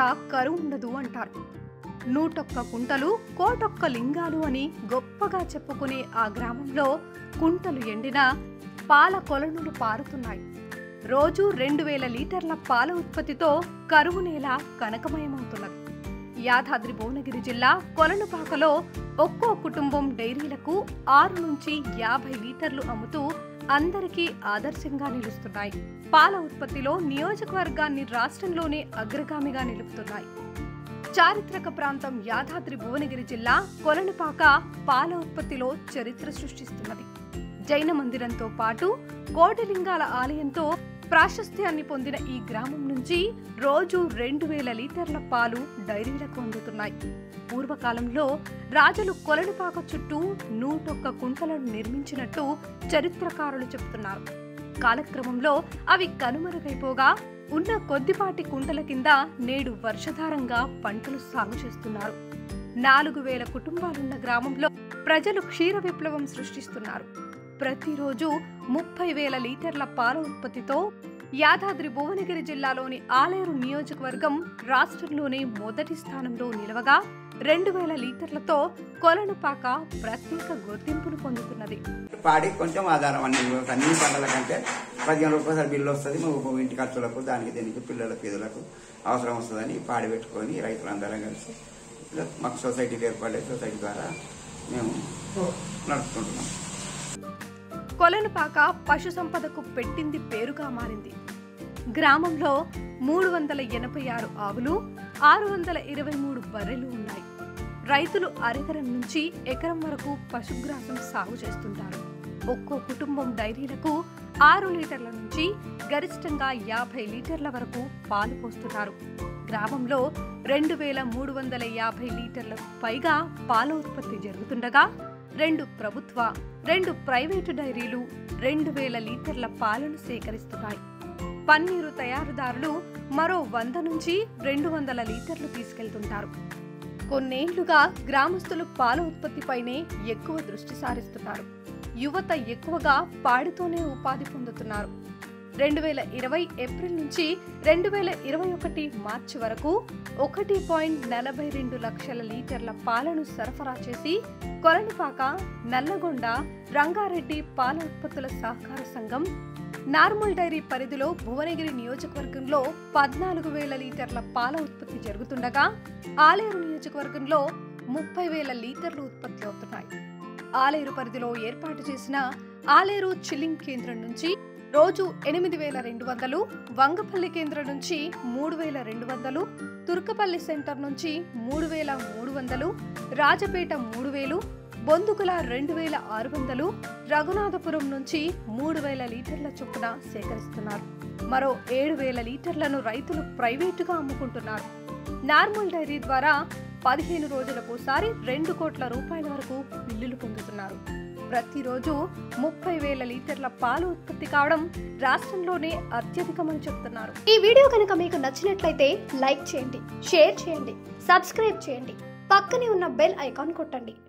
కరువు ఉండదు అంటారు నూటొక్క కుంటలు కోటొక్క లింగాలు అని గొప్పగా చెప్పుకునే ఆ గ్రామంలో కుంటలు ఎండిన పాల కొలనులు పారుతున్నాయి రోజు రెండు వేల లీటర్ల పాల ఉత్పత్తితో కరువు నేల కనకమయమవుతున్నది యాదాద్రి భువనగిరి జిల్లా కొలనుపాకలో ఒక్కో కుటుంబం డైరీలకు ఆరు నుంచి యాభై లీటర్లు అమ్ముతూ అందరికీ ఆదర్శంగా నిలుస్తున్నాయి పాల ఉత్పత్తిలో నియోజకవర్గాన్ని రాష్ట్రంలోనే అగ్రగామిగా నిలుపుతున్నాయి చారిత్రక ప్రాంతం యాదాద్రి భువనగిరి జిల్లా కొలనుపాక పాల ఉత్పత్తిలో చరిత్ర సృష్టిస్తున్నది జైన మందిరంతో పాటు కోటిలింగాల ఆలయంతో ప్రాశస్త్యాన్ని పొందిన ఈ గ్రామం నుంచి రోజు రెండు వేల లీటర్ల పాలు డైరీలకు అందుతున్నాయి పూర్వకాలంలో రాజులు కొలనుపాక చుట్టూ నూటొక్క కుంటలను నిర్మించినట్టు చరిత్రకారులు చెబుతున్నారు కాలక్రమంలో అవి కనుమరుగైపోగా ఉన్న కొద్దిపాటి కుంటల కింద నేడు వర్షధారంగా పంటలు సాగు చేస్తున్నారు నాలుగు వేల కుటుంబాలున్న గ్రామంలో ప్రజలు క్షీర విప్లవం సృష్టిస్తున్నారు ప్రతిరోజు ముప్పై వేల లీటర్ల పాల ఉత్పత్తితో యాదాద్రి భువనగిరి జిల్లాలోని ఆలేరు నియోజకవర్గం రాష్ట్రంలోనే మొదటి స్థానంలో నిలవగా రెండు వేల లీటర్లతో కొలనుపాక ప్రత్యేక గుర్తింపును పొందుతున్నది పాడి కొంచెం ఆధారం అన్ని అన్ని పంటల కంటే పదిహేను రూపాయల బిల్లు వస్తుంది నువ్వు ఇంటి ఖర్చులకు దానికి దీనికి పిల్లలకు పిల్లలకు అవసరం వస్తుందని పాడి పెట్టుకొని రైతులందరం కలిసి ఇలా మాకు సొసైటీకి ఏర్పడే సొసైటీ ద్వారా మేము నడుపుకుంటున్నాం కొలనుపాక పశు సంపదకు పెట్టింది పేరుగా మారింది గ్రామంలో మూడు వందల ఎనభై ఆరు ఆవులు ఆరు వందల ఇరవై మూడు బర్రెలు ఉన్నాయి రైతులు అరెకరం నుంచి ఎకరం వరకు పశుగ్రాసం సాగు చేస్తుంటారు ఒక్కో కుటుంబం డైరీలకు ఆరు లీటర్ల నుంచి గరిష్టంగా యాభై లీటర్ల వరకు పాలు పోస్తున్నారు గ్రామంలో రెండు వేల మూడు వందల యాభై లీటర్లకు పైగా పాల ఉత్పత్తి జరుగుతుండగా రెండు ప్రభుత్వ రెండు ప్రైవేటు డైరీలు రెండు వేల లీటర్ల పాలను సేకరిస్తున్నాయి పన్నీరు తయారుదారులు మరో వంద నుంచి రెండు వందల లీటర్లు తీసుకెళ్తుంటారు కొన్నేళ్లుగా గ్రామస్తులు పాల ఉత్పత్తిపైనే ఎక్కువ దృష్టి సారిస్తున్నారు యువత ఎక్కువగా పాడితోనే ఉపాధి పొందుతున్నారు రెండు వేల ఇరవై ఏప్రిల్ నుంచి రెండు వేల ఇరవై ఒకటి మార్చి వరకు ఒకటి పాయింట్ నలభై రెండు లక్షల లీటర్ల పాలను సరఫరా చేసి కొలనుపాక నల్లగొండ రంగారెడ్డి పాల ఉత్పత్తుల సహకార సంఘం నార్మల్ డైరీ పరిధిలో భువనగిరి నియోజకవర్గంలో పద్నాలుగు వేల లీటర్ల పాల ఉత్పత్తి జరుగుతుండగా ఆలేరు నియోజకవర్గంలో ముప్పై వేల లీటర్లు ఉత్పత్తి అవుతున్నాయి ఆలేరు పరిధిలో ఏర్పాటు చేసిన ఆలేరు చిల్లింగ్ కేంద్రం నుంచి రోజు ఎనిమిది వేల రెండు వందలు వంగపల్లి కేంద్రం నుంచి మూడు వేల రెండు వందలు తుర్కపల్లి సెంటర్ నుంచి మూడు వేల మూడు వందలు రాజపేట మూడు వేలు బొందుకుల రెండు వేల ఆరు వందలు రఘునాథపురం నుంచి మూడు వేల లీటర్ల చొప్పున సేకరిస్తున్నారు మరో ఏడు వేల లీటర్లను రైతులు ప్రైవేటుగా అమ్ముకుంటున్నారు నార్మల్ డైరీ ద్వారా పదిహేను రోజులకోసారి రెండు కోట్ల రూపాయల వరకు బిల్లులు పొందుతున్నారు ప్రతిరోజు ముప్పై వేల లీటర్ల పాలు ఉత్పత్తి కావడం రాష్ట్రంలోనే అత్యధికమని చెప్తున్నారు ఈ వీడియో కనుక మీకు నచ్చినట్లయితే లైక్ చేయండి షేర్ చేయండి సబ్స్క్రైబ్ చేయండి పక్కనే ఉన్న బెల్ ఐకాన్ కొట్టండి